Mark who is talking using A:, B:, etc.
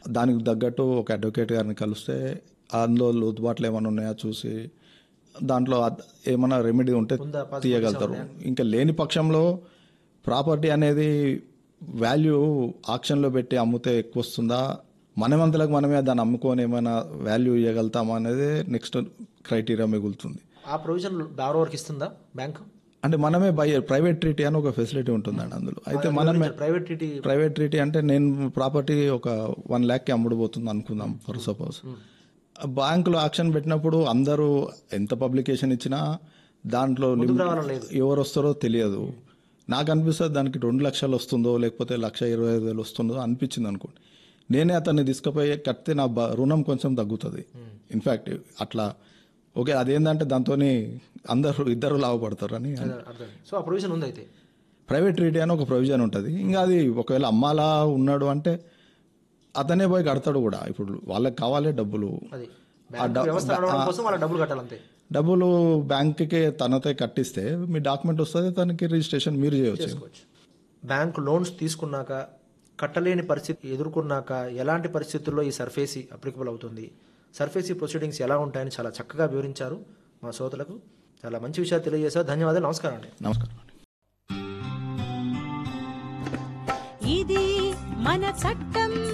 A: దానికి తగ్గట్టు ఒక అడ్వకేట్ గారిని కలిస్తే అందులో లోతుబాట్లు ఏమైనా ఉన్నాయా చూసి దాంట్లో అద్- ఏమైనా రెమెడీ ఉంటే
B: ఉందా? Possibilities
A: తీయగలుగుతారు ఇంకా లేని పక్షంలో ప్రాపర్టీ అనేది వాల్యూ ఆక్షన్లో పెట్టి అమ్మితే ఎక్కువ వస్తుందా మనమంతలకు మనమే దాన్ని అమ్ముకొని ఏమైనా వాల్యూ ఇవ్వగలుగుతామా అనేది నెక్స్ట్ క్రైటీరియా మిగులుతుంది
B: ఆ ప్రొవిజన్ బారోవర్కి ఇస్తుందా బ్యాంకు
A: అంటే మనమే బై ప్రైవేట్ ట్రీటీ అని ఒక ఫెసిలిటీ ఉంటుందండి అందులో అయితే మనమే
B: ప్రైవేట్ టీటీ
A: ప్రైవేట్ ట్రీటీ అంటే నేను ప్రాపర్టీ ఒక వన్ ల్యాక్కి అమ్ముడుపోతుంది అనుకుందాం ఫర్ సపోజ్ బ్యాంకులో ఆక్షన్ పెట్టినప్పుడు అందరూ ఎంత పబ్లికేషన్ ఇచ్చినా దాంట్లో లిమిట్ ఎవరు వస్తారో తెలియదు నాకు అనిపిస్తుంది దానికి రెండు లక్షలు వస్తుందో లేకపోతే లక్ష ఇరవై ఐదు వేలు వస్తుందో అనిపించింది అనుకోండి నేనే అతన్ని తీసుకుపోయి కడితే నా బ- రుణం కొంచెం తగ్గుతుంది ఇన్ఫ్యాక్ట్ అట్లా ఓకే అదేంటంటే దాంతో అందరూ ఇద్దరు లాభపడతారు అని
B: అర్థం సో ఆ ప్రొవిజన్ ఉంది అయితే
A: ప్రైవేట్ ట్రీటీ అని ఒక ప్రొవిజన్ ఉంటుంది ఇంకా అది ఒకవేళ అమ్మాలా ఉన్నాడు అంటే అతనే పోయి కడతాడు కూడా ఇప్పుడు వాళ్ళకి కావాలి డబ్బులు
B: అది బ్యాంక్ వ్యవస్థ నడవడం కోసం వాళ్ళ డబ్బులు కట్టాలంతే
A: డబ్బులు బ్యాంక్కి తనతో కట్టిస్తే మీ డాక్యుమెంట్ వస్తుంది తనకి రిజిస్ట్రేషన్ మీరు చేయవచ్చు
B: చేసుకోవచ్చు బ్యాంక్ లోన్స్ తీసుకున్నాక కట్టలేని పరిస్థితి ఎదుర్కొన్నాక ఎలాంటి పరిస్థితుల్లో ఈ సర్ఫేసీ అప్లికబుల్ అవుతుంది సర్ఫేసీ ప్రొసీడింగ్స్ ఎలా ఉంటాయని చాలా చక్కగా వివరించారు మా శ్రోతలకు చాలా మంచి విషయాలు తెలియజేశారు ధన్యవాదాలు నమస్కారం అండి
A: నమస్కారం అండి
C: ఇది మన చట్ట